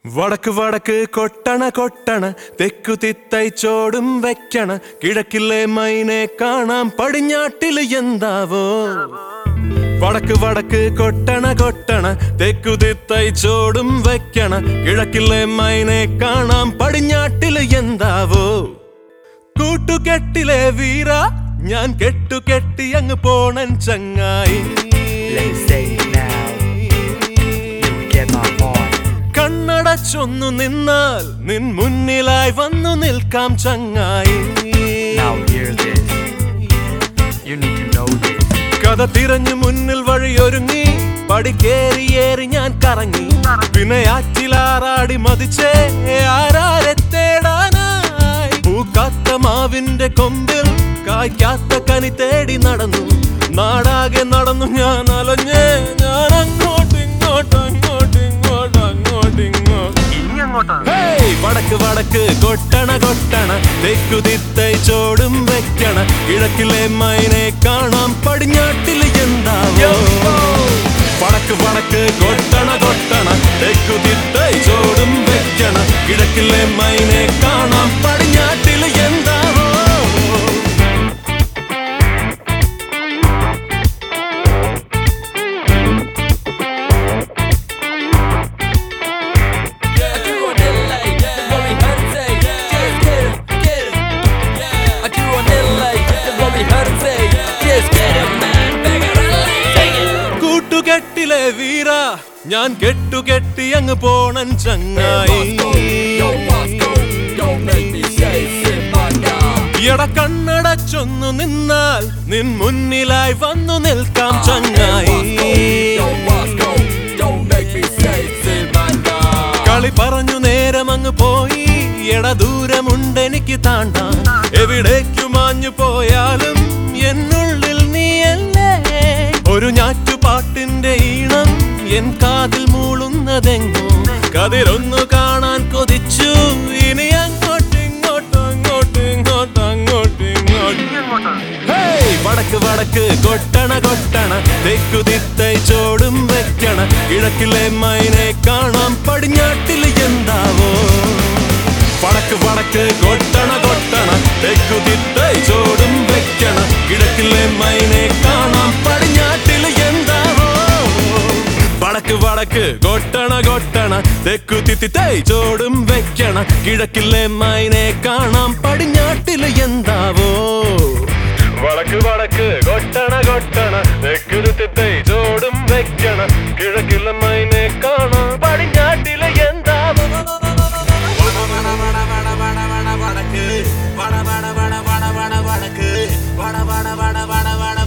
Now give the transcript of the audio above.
വടക്ക് വടക്ക് കൊട്ടണ കൊട്ടണ തെക്കു തിത്തൈ ചോടും വെക്കണ കിഴക്കിലെ മൈനെ കാണാം പടിഞ്ഞാട്ടില് എന്താവോ വടക്ക് വടക്ക് കൊട്ടണ കൊട്ടണ തെക്കു തിത്തൈ ചോടും വെക്കണ കിഴക്കിലെ മൈനെ കാണാം പടിഞ്ഞാട്ടില് എന്താവോ കൂട്ടുകെട്ടിലെ വീര ഞാൻ കെട്ടുകെട്ടി അങ്ങ് പോണൻ ചങ്ങായി Let me say it now. You get my heart. കണ്ണടച്ചൊന്നു നിന്നാൽ നിൻ മുന്നിലായി വന്നു നിൽക്കാം ചങ്ങായി Now hear this. You need to know this. കഥ തിരഞ്ഞു മുന്നിൽ വഴിയൊരുങ്ങി പടിക്കേറിയേറി ഞാൻ കറങ്ങി പിന്നെ ആറ്റിലാറാടി മതിച്ചേ ആരാരെ തേടാനായി പൂക്കാത്ത മാവിന്റെ കൊമ്പിൽ കായ്ക്കാത്ത കനി തേടി നടന്നു നാടാകെ നടന്നു ഞാൻ അലഞ്ഞേ ഞാൻ അങ്ങോട്ട് ഇങ്ങോട്ട് അങ്ങോട്ട് ഇങ്ങോട്ട് അങ്ങോട്ട് ഇങ്ങോട്ട് ഹേയ്! വടക്ക് വടക്ക് കൊട്ടണ കൊട്ടണ തെക്കു തിത്തൈ ചോടും വെക്കണ കിഴക്കിലെ മൈനെ കാണാം പടിഞ്ഞാട്ടില് എന്താവോ വടക്ക് വടക്ക് കൊട്ടണ കൊട്ടണ തെക്കു തിത്തൈ ചോടും വെക്കണ കിഴക്കിലെ മൈനെ കാണാം പടിഞ്ഞാട്ടില് എന്താവോ കൂട്ടുകെട്ടിലെ വീര ഞാൻ കെട്ടുകെട്ടി അങ്ങ് പോണൻ ചങ്ങായി എട കണ്ണടച്ചൊന്നു നിന്നാൽ നിൻ മുന്നിലായി വന്നു നിൽക്കാം ചങ്ങായി കളി പറഞ്ഞു നേരം അങ്ങ് പോയി എട ദൂരമുണ്ട് എനിക്ക് താണ്ടാൻ എവിടേക്കു മാഞ്ഞു പോയാലും എന്നുള്ളിൽ നീയല്ലേ ഒരു ഞാറ്റുപാട്ടിന്റെ ഈണം എൻ കാതിൽ മൂളുന്നതെങ്ങോ കതിരൊന്നു കാണാൻ കൊതിച്ചു ഇനി അങ്ങോട്ട് ഇങ്ങോട്ട് അങ്ങോട്ട് ഇങ്ങോട്ട് അങ്ങോട്ട് ഇങ്ങോട്ട് ഹേയ്! വടക്ക് വടക്ക് കൊട്ടണ കൊട്ടണ തെക്കു തിത്തൈ ചോടും വെക്കണ കിഴക്കിലെ മൈനെ കാണാം പടിഞ്ഞാട്ടില് എന്താവോ വടക്ക് വടക്ക് കൊട്ടണ കൊട്ടണ തെക്കു തിത്തൈ ചോടും വെക്കണ കിഴക്കിലെ മൈനെ കാണാം പടിഞ്ഞാട്ടില് എന്താവോ വടക്ക് വടക്ക് കൊട്ടണ കൊട്ടണ തെക്കു തിത്തിത്തൈ ചോടും വെക്കണ കിഴക്കിലെ മൈനെ കാണാം പടിഞ്ഞാട്ടില് എന്താവോ വടക്ക് വടക്ക് കൊട്ടണ കൊട്ടണ തെക്കു തിത്തിത്തൈ ചോടും വെക്കണ കിഴക്കിലെ മൈനെ കാണാം പടിഞ്ഞാട്ടില് എന്താവോ വടക്ക് വട വട വട വട വട വടക്ക് വട വട വട വട വട